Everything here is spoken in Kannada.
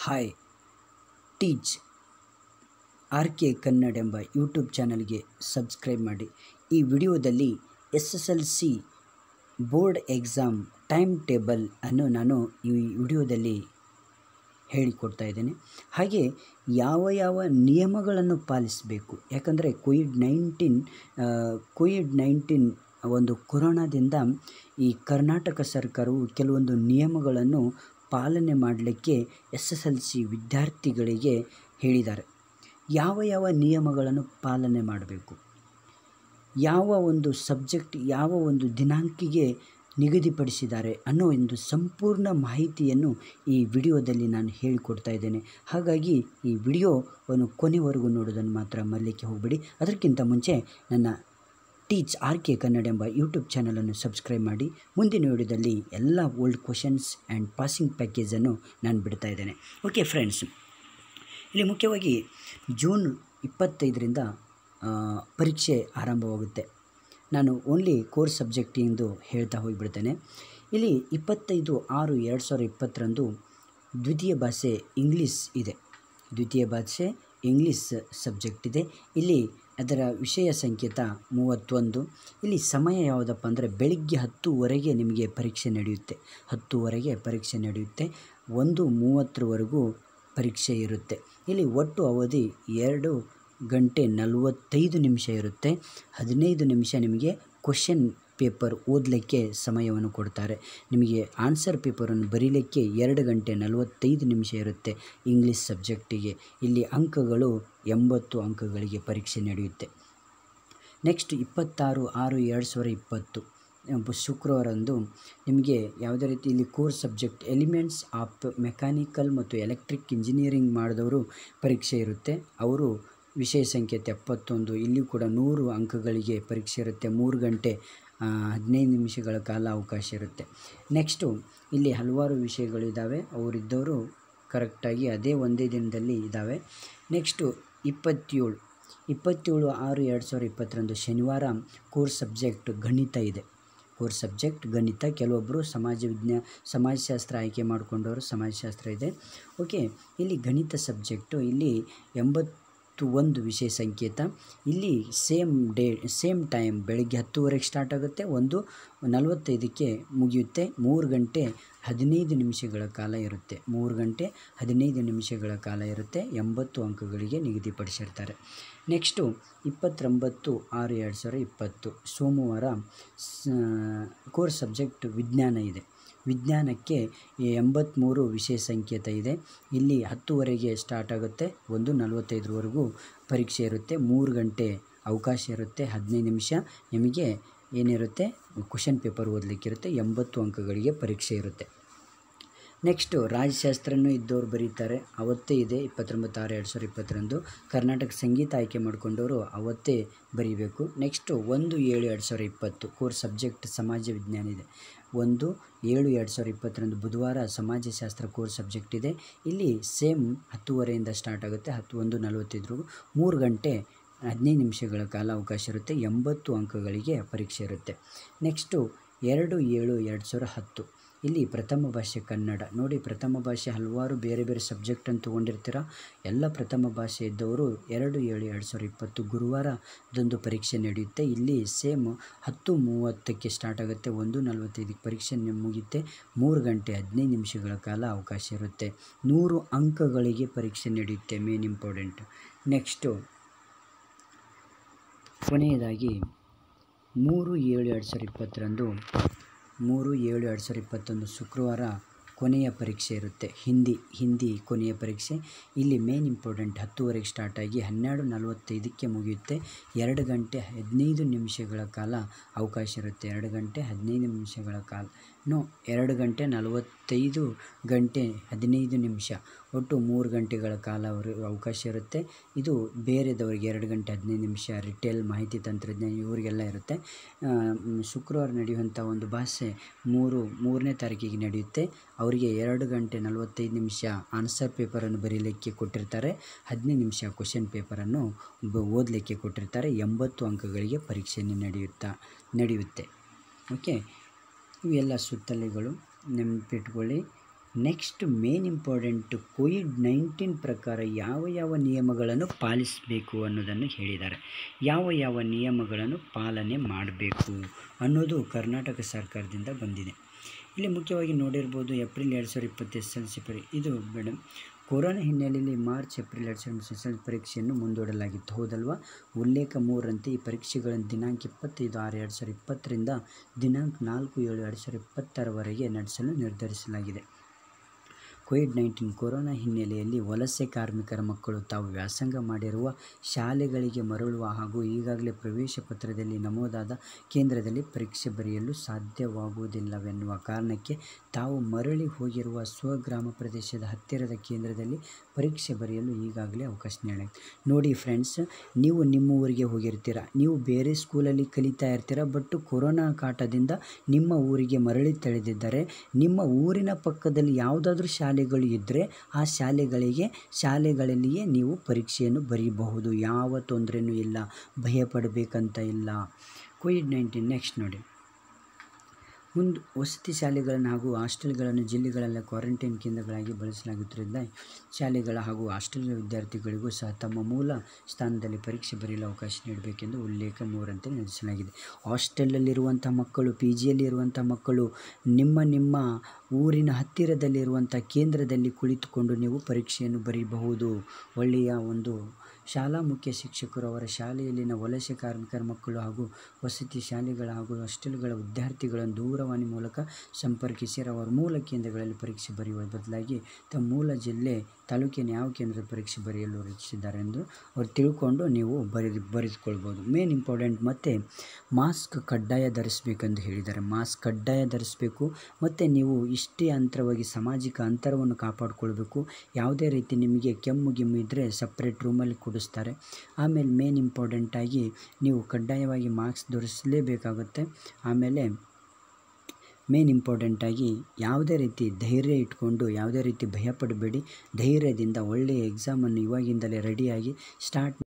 hi teach R K Kannada ಎಂಬ ಯೂಟ್ಯೂಬ್ ಚಾನಲ್ಗೆ ಸಬ್ಸ್ಕ್ರೈಬ್ ಮಾಡಿ ಈ ವಿಡಿಯೋದಲ್ಲಿ S S L C board exam time table ಅನ್ನು ನಾನು ಈ ವಿಡಿಯೋದಲ್ಲಿ ಹೇಳಿಕೊಡ್ತಾ ಇದ್ದೇನೆ ಹಾಗೆ ಯಾವ ಯಾವ ನಿಯಮಗಳನ್ನು ಪಾಲಿಸಬೇಕು ಯಾಕಂದರೆ ಕೋವಿಡ್ ನೈನ್ಟೀನ್ ಕೋವಿಡ್ ನೈನ್ಟೀನ್ ಒಂದು ಕೊರೋನಾದಿಂದ ಈ ಕರ್ನಾಟಕ ಸರ್ಕಾರವು ಕೆಲವೊಂದು ನಿಯಮಗಳನ್ನು ಪಾಲನೆ ಮಾಡಲಿಕ್ಕೆ ಎಸ್ ಎಸ್ ಎಲ್ ಸಿ ವಿದ್ಯಾರ್ಥಿಗಳಿಗೆ ಹೇಳಿದ್ದಾರೆ ಯಾವ ಯಾವ ನಿಯಮಗಳನ್ನು ಪಾಲನೆ ಮಾಡಬೇಕು ಯಾವ ಒಂದು ಸಬ್ಜೆಕ್ಟ್ ಯಾವ ಒಂದು ದಿನಾಂಕಿಗೆ ನಿಗದಿಪಡಿಸಿದ್ದಾರೆ ಅನ್ನೋ ಒಂದು ಸಂಪೂರ್ಣ ಮಾಹಿತಿಯನ್ನು ಈ ವಿಡಿಯೋದಲ್ಲಿ ನಾನು ಹೇಳಿಕೊಡ್ತಾ ಇದ್ದೇನೆ ಹಾಗಾಗಿ ಈ ವಿಡಿಯೋವನ್ನು ಕೊನೆವರೆಗೂ ನೋಡೋದನ್ನು ಮಾತ್ರ ಮರಲಿಕ್ಕೆ ಹೋಗಬೇಡಿ ಅದಕ್ಕಿಂತ ಮುಂಚೆ ನನ್ನ ಟೀಚ್ ಆರ್ ಕೆ ಕನ್ನಡ ಎಂಬ ಯೂಟ್ಯೂಬ್ ಚಾನಲನ್ನು ಸಬ್ಸ್ಕ್ರೈಬ್ ಮಾಡಿ ಮುಂದಿನ ವಿಡಿಯೋದಲ್ಲಿ ಎಲ್ಲ ಓಲ್ಡ್ ಕ್ವಶನ್ಸ್ ಆ್ಯಂಡ್ ಪಾಸಿಂಗ್ ಪ್ಯಾಕೇಜನ್ನು ನಾನು ಬಿಡ್ತಾ ಇದ್ದೇನೆ ಓಕೆ ಫ್ರೆಂಡ್ಸ್ ಇಲ್ಲಿ ಮುಖ್ಯವಾಗಿ ಜೂನ್ ಇಪ್ಪತ್ತೈದರಿಂದ ಪರೀಕ್ಷೆ ಆರಂಭವಾಗುತ್ತೆ ನಾನು ಓನ್ಲಿ ಕೋರ್ಸ್ ಸಬ್ಜೆಕ್ಟ್ ಎಂದು ಹೇಳ್ತಾ ಹೋಗಿಬಿಡ್ತೇನೆ ಇಲ್ಲಿ ಇಪ್ಪತ್ತೈದು ಆರು ಎರಡು ಸಾವಿರದ ಇಪ್ಪತ್ತರಂದು ದ್ವಿತೀಯ ಭಾಷೆ ಇಂಗ್ಲೀಷ್ ಇದೆ ದ್ವಿತೀಯ ಭಾಷೆ ಇಂಗ್ಲೀಷ್ ಸಬ್ಜೆಕ್ಟ್ ಇದೆ ಇಲ್ಲಿ ಅದರ ವಿಷಯ ಸಂಕೇತ ಮೂವತ್ತೊಂದು ಇಲ್ಲಿ ಸಮಯ ಯಾವುದಪ್ಪ ಅಂದರೆ ಬೆಳಿಗ್ಗೆ ಹತ್ತುವರೆಗೆ ನಿಮಗೆ ಪರೀಕ್ಷೆ ನಡೆಯುತ್ತೆ ಹತ್ತುವರೆಗೆ ಪರೀಕ್ಷೆ ನಡೆಯುತ್ತೆ ಒಂದು ಮೂವತ್ತರವರೆಗೂ ಪರೀಕ್ಷೆ ಇರುತ್ತೆ ಇಲ್ಲಿ ಒಟ್ಟು ಅವಧಿ ಎರಡು ಗಂಟೆ ನಲವತ್ತೈದು ನಿಮಿಷ ಇರುತ್ತೆ ಹದಿನೈದು ನಿಮಿಷ ನಿಮಗೆ ಕ್ವಶನ್ ಪೇಪರ್ ಓದಲಿಕ್ಕೆ ಸಮಯವನ್ನು ಕೊಡ್ತಾರೆ ನಿಮಗೆ ಆನ್ಸರ್ ಪೇಪರನ್ನು ಬರೀಲಿಕ್ಕೆ ಎರಡು ಗಂಟೆ ನಲವತ್ತೈದು ನಿಮಿಷ ಇರುತ್ತೆ ಇಂಗ್ಲೀಷ್ ಸಬ್ಜೆಕ್ಟಿಗೆ ಇಲ್ಲಿ ಅಂಕಗಳು ಎಂಬತ್ತು ಅಂಕಗಳಿಗೆ ಪರೀಕ್ಷೆ ನಡೆಯುತ್ತೆ ನೆಕ್ಸ್ಟ್ ಇಪ್ಪತ್ತಾರು ಆರು ಎರಡು ಸಾವಿರ ಇಪ್ಪತ್ತು ಶುಕ್ರವಾರಂದು ನಿಮಗೆ ಯಾವುದೇ ರೀತಿ ಇಲ್ಲಿ course subject elements of mechanical ಮತ್ತು ಎಲೆಕ್ಟ್ರಿಕ್ ಇಂಜಿನಿಯರಿಂಗ್ ಮಾಡಿದವರು ಪರೀಕ್ಷೆ ಇರುತ್ತೆ ಅವರು ವಿಷಯ ಸಂಖ್ಯೆ ಎಪ್ಪತ್ತೊಂದು ಇಲ್ಲಿಯೂ ಕೂಡ ನೂರು ಅಂಕಗಳಿಗೆ ಪರೀಕ್ಷೆ ಇರುತ್ತೆ ಮೂರು ಗಂಟೆ ಹದಿನೈದು ನಿಮಿಷಗಳ ಕಾಲ ಅವಕಾಶ ಇರುತ್ತೆ ನೆಕ್ಸ್ಟು ಇಲ್ಲಿ ಹಲವಾರು ವಿಷಯಗಳಿದ್ದಾವೆ ಅವರಿದ್ದವರು ಕರೆಕ್ಟಾಗಿ ಅದೇ ಒಂದೇ ದಿನದಲ್ಲಿ ಇದ್ದಾವೆ ನೆಕ್ಸ್ಟು ಇಪ್ಪತ್ತೇಳು ಇಪ್ಪತ್ತೇಳು ಆರು ಎರಡು ಸಾವಿರದ ಇಪ್ಪತ್ತರಂದು ಶನಿವಾರ ಕೋರ್ಸ್ ಸಬ್ಜೆಕ್ಟ್ ಗಣಿತ ಇದೆ ಕೋರ್ಸ್ ಸಬ್ಜೆಕ್ಟ್ ಗಣಿತ ಕೆಲವೊಬ್ಬರು ಸಮಾಜ ವಿಜ್ಞಾ ಸಮಾಜಶಾಸ್ತ್ರ ಆಯ್ಕೆ ಮಾಡಿಕೊಂಡವರು ಸಮಾಜಶಾಸ್ತ್ರ ಇದೆ ಓಕೆ ಇಲ್ಲಿ ಗಣಿತ ಸಬ್ಜೆಕ್ಟು ಇಲ್ಲಿ ಎಂಬತ್ತು ಒಂದು ವಿಷಯ ಸಂಕೇತ ಇಲ್ಲಿ ಸೇಮ್ ಡೇ ಸೇಮ್ ಟೈಮ್ ಬೆಳಗ್ಗೆ ಹತ್ತುವರೆಗೆ ಸ್ಟಾರ್ಟ್ ಆಗುತ್ತೆ ಒಂದು ನಲವತ್ತೈದಕ್ಕೆ ಮುಗಿಯುತ್ತೆ ಮೂರು ಗಂಟೆ ಹದಿನೈದು ನಿಮಿಷಗಳ ಕಾಲ ಇರುತ್ತೆ ಮೂರು ಗಂಟೆ ಹದಿನೈದು ನಿಮಿಷಗಳ ಕಾಲ ಇರುತ್ತೆ ಎಂಬತ್ತು ಅಂಕಗಳಿಗೆ ನಿಗದಿಪಡಿಸಿರ್ತಾರೆ ನೆಕ್ಸ್ಟು ಇಪ್ಪತ್ತೊಂಬತ್ತು ಆರು ಎರಡು ಸಾವಿರ ಇಪ್ಪತ್ತು ಸೋಮವಾರ ಕೋರ್ಸ್ ಸಬ್ಜೆಕ್ಟ್ ವಿಜ್ಞಾನ ಇದೆ ವಿಜ್ಞಾನಕ್ಕೆ ಎಂಬತ್ತ್ಮೂರು ವಿಷಯ ಸಂಕೇತ ಇದೆ ಇಲ್ಲಿ ಹತ್ತುವರೆಗೆ ಸ್ಟಾರ್ಟ್ ಆಗುತ್ತೆ ಒಂದು ನಲವತ್ತೈದರವರೆಗೂ ಪರೀಕ್ಷೆ ಇರುತ್ತೆ ಮೂರು ಗಂಟೆ ಅವಕಾಶ ಇರುತ್ತೆ ಹದಿನೈದು ನಿಮಿಷ ನಿಮಗೆ ಏನಿರುತ್ತೆ ಕ್ವಶನ್ ಪೇಪರ್ ಓದಲಿಕ್ಕಿರುತ್ತೆ ಎಂಬತ್ತು ಅಂಕಗಳಿಗೆ ಪರೀಕ್ಷೆ ಇರುತ್ತೆ ನೆಕ್ಸ್ಟು ರಾಜಶಾಸ್ತ್ರನೂ ಇದ್ದವ್ರು ಬರೀತಾರೆ ಅವತ್ತೇ ಇದೆ ಇಪ್ಪತ್ತೊಂಬತ್ತು ಆರು ಎರಡು ಸಾವಿರದ ಇಪ್ಪತ್ತರಂದು ಕರ್ನಾಟಕ ಸಂಗೀತ ಆಯ್ಕೆ ಮಾಡಿಕೊಂಡವರು ಅವತ್ತೇ ಬರೀಬೇಕು ನೆಕ್ಸ್ಟು ಒಂದು ಏಳು ಎರಡು ಸಾವಿರದ ಇಪ್ಪತ್ತು ಕೋರ್ಸ್ ಸಬ್ಜೆಕ್ಟ್ ಸಮಾಜ ವಿಜ್ಞಾನ ಇದೆ ಒಂದು ಏಳು ಎರಡು ಸಾವಿರದ ಇಪ್ಪತ್ತರಂದು ಬುಧವಾರ ಸಮಾಜಶಾಸ್ತ್ರ ಕೋರ್ಸ್ ಸಬ್ಜೆಕ್ಟ್ ಇದೆ ಇಲ್ಲಿ ಸೇಮ್ ಹತ್ತುವರೆಯಿಂದ ಸ್ಟಾರ್ಟ್ ಆಗುತ್ತೆ ಹತ್ತು ಒಂದು ನಲವತ್ತೈದರಿಗೂ ಮೂರು ಗಂಟೆ ಹದಿನೈದು ನಿಮಿಷಗಳ ಕಾಲ ಅವಕಾಶ ಇರುತ್ತೆ ಎಂಬತ್ತು ಅಂಕಗಳಿಗೆ ಪರೀಕ್ಷೆ ಇರುತ್ತೆ ನೆಕ್ಸ್ಟು ಎರಡು ಏಳು ಎರಡು ಸಾವಿರ ಹತ್ತು ಇಲ್ಲಿ ಪ್ರಥಮ ಭಾಷೆ ಕನ್ನಡ ನೋಡಿ ಪ್ರಥಮ ಭಾಷೆ ಹಲವಾರು ಬೇರೆ ಬೇರೆ ಸಬ್ಜೆಕ್ಟನ್ನು ತೊಗೊಂಡಿರ್ತೀರ ಎಲ್ಲ ಪ್ರಥಮ ಭಾಷೆ ಇದ್ದವರು ಎರಡು ಏಳು ಎರಡು ಸಾವಿರದ ಇಪ್ಪತ್ತು ಗುರುವಾರದೊಂದು ಪರೀಕ್ಷೆ ನಡೆಯುತ್ತೆ ಇಲ್ಲಿ ಸೇಮ್ ಹತ್ತು ಮೂವತ್ತಕ್ಕೆ ಸ್ಟಾರ್ಟ್ ಆಗುತ್ತೆ ಒಂದು ನಲವತ್ತೈದಕ್ಕೆ ಪರೀಕ್ಷೆ ಮುಗಿಯುತ್ತೆ ಮೂರು ಗಂಟೆ ಹದಿನೈದು ನಿಮಿಷಗಳ ಕಾಲ ಅವಕಾಶ ಇರುತ್ತೆ ನೂರು ಅಂಕಗಳಿಗೆ ಪರೀಕ್ಷೆ ನಡೆಯುತ್ತೆ ಮೇನ್ ಇಂಪಾರ್ಟೆಂಟ್ ನೆಕ್ಸ್ಟು ಕೊನೆಯದಾಗಿ ಮೂರು ಏಳು ಎರಡು ಸಾವಿರದ ಇಪ್ಪತ್ತರಂದು ಮೂರು ಏಳು ಎರಡು ಸಾವಿರದ ಇಪ್ಪತ್ತೊಂದು ಶುಕ್ರವಾರ ಕೊನೆಯ ಪರೀಕ್ಷೆ ಇರುತ್ತೆ ಹಿಂದಿ ಹಿಂದಿ ಕೊನೆಯ ಪರೀಕ್ಷೆ ಇಲ್ಲಿ ಮೇನ್ ಇಂಪಾರ್ಟೆಂಟ್ ಹತ್ತುವರೆಗೆ ಸ್ಟಾರ್ಟ್ ಆಗಿ ಹನ್ನೆರಡು ನಲವತ್ತೈದಕ್ಕೆ ಮುಗಿಯುತ್ತೆ ಎರಡು ಗಂಟೆ ಹದಿನೈದು ನಿಮಿಷಗಳ ಕಾಲ ಅವಕಾಶ ಇರುತ್ತೆ ಎರಡು ಗಂಟೆ ಹದಿನೈದು ನಿಮಿಷಗಳ ಕಾಲ ನೋ ಎರಡು ಗಂಟೆ ನಲವತ್ತೈದು ಗಂಟೆ ಹದಿನೈದು ನಿಮಿಷ ಒಟ್ಟು ಮೂರು ಗಂಟೆಗಳ ಕಾಲ ಅವರು ಅವಕಾಶ ಇರುತ್ತೆ ಇದು ಬೇರೆದವರಿಗೆ ಎರಡು ಗಂಟೆ ಹದಿನೈದು ನಿಮಿಷ ರಿಟೇಲ್ ಮಾಹಿತಿ ತಂತ್ರಜ್ಞಾನ ಇವರಿಗೆಲ್ಲ ಇರುತ್ತೆ ಶುಕ್ರವಾರ ನಡೆಯುವಂಥ ಒಂದು ಭಾಷೆ ಮೂರು ಮೂರನೇ ತಾರೀಕಿಗೆ ನಡೆಯುತ್ತೆ ಅವರಿಗೆ ಎರಡು ಗಂಟೆ ನಲವತ್ತೈದು ನಿಮಿಷ ಆನ್ಸರ್ ಪೇಪರನ್ನು ಬರೀಲಿಕ್ಕೆ ಕೊಟ್ಟಿರ್ತಾರೆ ಹದಿನೈದು ನಿಮಿಷ ಕ್ವಶನ್ ಪೇಪರನ್ನು ಓದಲಿಕ್ಕೆ ಕೊಟ್ಟಿರ್ತಾರೆ ಎಂಬತ್ತು ಅಂಕಗಳಿಗೆ ಪರೀಕ್ಷೆ ನಡೆಯುತ್ತಾ ನಡೆಯುತ್ತೆ ಓಕೆ ಇವೆಲ್ಲ ಸುತ್ತಲೆಗಳು ನೆನಪಿಟ್ಕೊಳ್ಳಿ next main important covid nineteen ಪ್ರಕಾರ ಯಾವ ಯಾವ ನಿಯಮಗಳನ್ನು ಪಾಲಿಸಬೇಕು ಅನ್ನೋದನ್ನು ಹೇಳಿದ್ದಾರೆ ಯಾವ ಯಾವ ನಿಯಮಗಳನ್ನು ಪಾಲನೆ ಮಾಡಬೇಕು ಅನ್ನೋದು ಕರ್ನಾಟಕ ಸರ್ಕಾರದಿಂದ ಬಂದಿದೆ ಇಲ್ಲಿ ಮುಖ್ಯವಾಗಿ ನೋಡಿರ್ಬೋದು ಏಪ್ರಿಲ್ ಎರಡು ಸಾವಿರದ ಇಪ್ಪತ್ತು ಎಸ್ ಎಲ್ ಸಿ ಪರಿ ಇದು ಮೇಡಮ್ ಕೊರೋನಾ ಹಿನ್ನೆಲೆಯಲ್ಲಿ ಮಾರ್ಚ್ ಏಪ್ರಿಲ್ ಎರಡು ಸಾವಿರದ ಎಸ್ ಎಲ್ ಪರೀಕ್ಷೆಯನ್ನು ಮುಂದೂಡಲಾಗಿತ್ತು ಹೌದಲ್ವಾ ಉಲ್ಲೇಖ ಮೂರರಂತೆ ಈ ಪರೀಕ್ಷೆಗಳನ್ನು ದಿನಾಂಕ ಇಪ್ಪತ್ತೈದು ಆರು ಎರಡು ಸಾವಿರದ ಇಪ್ಪತ್ತರಿಂದ ದಿನಾಂಕ ನಾಲ್ಕು ಏಳು ಎರಡು ಸಾವಿರದ ಇಪ್ಪತ್ತರವರೆಗೆ ನಡೆಸಲು ನಿರ್ಧರಿಸಲಾಗಿದೆ ಕೋವಿಡ್ ನೈನ್ಟೀನ್ ಕೊರೋನಾ ಹಿನ್ನೆಲೆಯಲ್ಲಿ ವಲಸೆ ಕಾರ್ಮಿಕರ ಮಕ್ಕಳು ತಾವು ವ್ಯಾಸಂಗ ಮಾಡಿರುವ ಶಾಲೆಗಳಿಗೆ ಮರಳುವ ಹಾಗೂ ಈಗಾಗಲೇ ಪ್ರವೇಶ ಪತ್ರದಲ್ಲಿ ನಮೂದಾದ ಕೇಂದ್ರದಲ್ಲಿ ಪರೀಕ್ಷೆ ಬರೆಯಲು ಸಾಧ್ಯವಾಗುವುದಿಲ್ಲವೆನ್ನುವ ಕಾರಣಕ್ಕೆ ತಾವು ಮರಳಿ ಹೋಗಿರುವ ಸ್ವಗ್ರಾಮ ಪ್ರದೇಶದ ಹತ್ತಿರದ ಕೇಂದ್ರದಲ್ಲಿ ಪರೀಕ್ಷೆ ಬರೆಯಲು ಈಗಾಗಲೇ ಅವಕಾಶ ನೀಡಲಾಗಿದೆ ನೋಡಿ ಫ್ರೆಂಡ್ಸ್ ನೀವು ನಿಮ್ಮ ಊರಿಗೆ ಹೋಗಿರ್ತೀರ ನೀವು ಬೇರೆ ಸ್ಕೂಲಲ್ಲಿ ಕಲಿತಾ ಇರ್ತೀರ ಬಟ್ ಕೊರೋನಾ ಕಾಟದಿಂದ ನಿಮ್ಮ ಊರಿಗೆ ಮರಳಿ ತಳೆದಿದ್ದರೆ ನಿಮ್ಮ ಊರಿನ ಪಕ್ಕದಲ್ಲಿ ಯಾವುದಾದ್ರೂ ಶಾಲೆಗಳು ಇದ್ದರೆ ಆ ಶಾಲೆಗಳಿಗೆ ಶಾಲೆಗಳಲ್ಲಿಯೇ ನೀವು ಪರೀಕ್ಷೆಯನ್ನು ಬರೀಬಹುದು ಯಾವ ತೊಂದರೆಯೂ ಇಲ್ಲ ಭಯಪಡಬೇಕಂತ ಇಲ್ಲ ಕೋವಿಡ್ ನೈನ್ಟೀನ್ ನೆಕ್ಸ್ಟ್ ನೋಡಿ ಮುಂದೆ ವಸತಿ ಶಾಲೆಗಳನ್ನು ಹಾಗೂ ಹಾಸ್ಟೆಲ್ಗಳನ್ನು ಜಿಲ್ಲೆಗಳಲ್ಲಿ ಕ್ವಾರಂಟೈನ್ ಕೇಂದ್ರಗಳಾಗಿ ಬಳಸಲಾಗುತ್ತಿದ್ದರಿಂದ ಶಾಲೆಗಳ ಹಾಗೂ ಹಾಸ್ಟೆಲ್ ವಿದ್ಯಾರ್ಥಿಗಳಿಗೂ ಸಹ ತಮ್ಮ ಮೂಲ ಸ್ಥಾನದಲ್ಲಿ ಪರೀಕ್ಷೆ ಬರೆಯಲು ಅವಕಾಶ ನೀಡಬೇಕೆಂದು ಉಲ್ಲೇಖ ಮೂರಂತೆ ನಡೆಸಲಾಗಿದೆ ಹಾಸ್ಟೆಲಲ್ಲಿರುವಂಥ ಮಕ್ಕಳು ಪಿ ಜಿಯಲ್ಲಿರುವಂಥ ಮಕ್ಕಳು ನಿಮ್ಮ ನಿಮ್ಮ ಊರಿನ ಹತ್ತಿರದಲ್ಲಿರುವಂಥ ಕೇಂದ್ರದಲ್ಲಿ ಕುಳಿತುಕೊಂಡು ನೀವು ಪರೀಕ್ಷೆಯನ್ನು ಬರೀಬಹುದು ಒಳ್ಳೆಯ ಒಂದು ಶಾಲಾ ಮುಖ್ಯ ಶಿಕ್ಷಕರು ಅವರ ಶಾಲೆಯಲ್ಲಿನ ವಲಸೆ ಕಾರ್ಮಿಕರ ಮಕ್ಕಳು ಹಾಗೂ ವಸತಿ ಶಾಲೆಗಳ ಹಾಗೂ ಹಾಸ್ಟೆಲ್ಗಳ ವಿದ್ಯಾರ್ಥಿಗಳನ್ನು ದೂರವಾಣಿ ಮೂಲಕ ಸಂಪರ್ಕಿಸಿ ಅವರ ಮೂಲ ಕೇಂದ್ರಗಳಲ್ಲಿ ಪರೀಕ್ಷೆ ಬರೆಯುವ ಬದಲಾಗಿ ತಮ್ಮ ಮೂಲ ಜಿಲ್ಲೆ ತಾಲೂಕಿನ ಯಾವ ಕೇಂದ್ರದ ಪರೀಕ್ಷೆ ಬರೆಯಲು ರಚಿಸಿದ್ದಾರೆ ಎಂದು ಅವ್ರು ತಿಳ್ಕೊಂಡು ನೀವು ಬರೆದು ಬರೆದುಕೊಳ್ಬೋದು ಮೇನ್ ಇಂಪಾರ್ಟೆಂಟ್ ಮತ್ತು ಮಾಸ್ಕ್ ಕಡ್ಡಾಯ ಧರಿಸಬೇಕೆಂದು ಹೇಳಿದ್ದಾರೆ ಮಾಸ್ಕ್ ಕಡ್ಡಾಯ ಧರಿಸಬೇಕು ಮತ್ತು ನೀವು ಇಷ್ಟೇ ಅಂತರವಾಗಿ ಸಾಮಾಜಿಕ ಅಂತರವನ್ನು ಕಾಪಾಡಿಕೊಳ್ಬೇಕು ಯಾವುದೇ ರೀತಿ ನಿಮಗೆ ಕೆಮ್ಮು ಗಿಮ್ಮು ಇದ್ದರೆ ಸಪ್ರೇಟ್ ರೂಮಲ್ಲಿ ಕೊಡಿಸ್ತಾರೆ ಆಮೇಲೆ ಮೇನ್ ಇಂಪಾರ್ಟೆಂಟಾಗಿ ನೀವು ಕಡ್ಡಾಯವಾಗಿ ಮಾಸ್ಕ್ ಧರಿಸಲೇಬೇಕಾಗುತ್ತೆ ಆಮೇಲೆ ಮೇನ್ ಇಂಪಾರ್ಟೆಂಟಾಗಿ ಯಾವುದೇ ರೀತಿ ಧೈರ್ಯ ಇಟ್ಕೊಂಡು ಯಾವುದೇ ರೀತಿ ಭಯಪಡಬೇಡಿ ಧೈರ್ಯದಿಂದ ಒಳ್ಳೆಯ ಎಕ್ಸಾಮನ್ನು ಇವಾಗಿಂದಲೇ ರೆಡಿಯಾಗಿ ಸ್ಟಾರ್ಟ್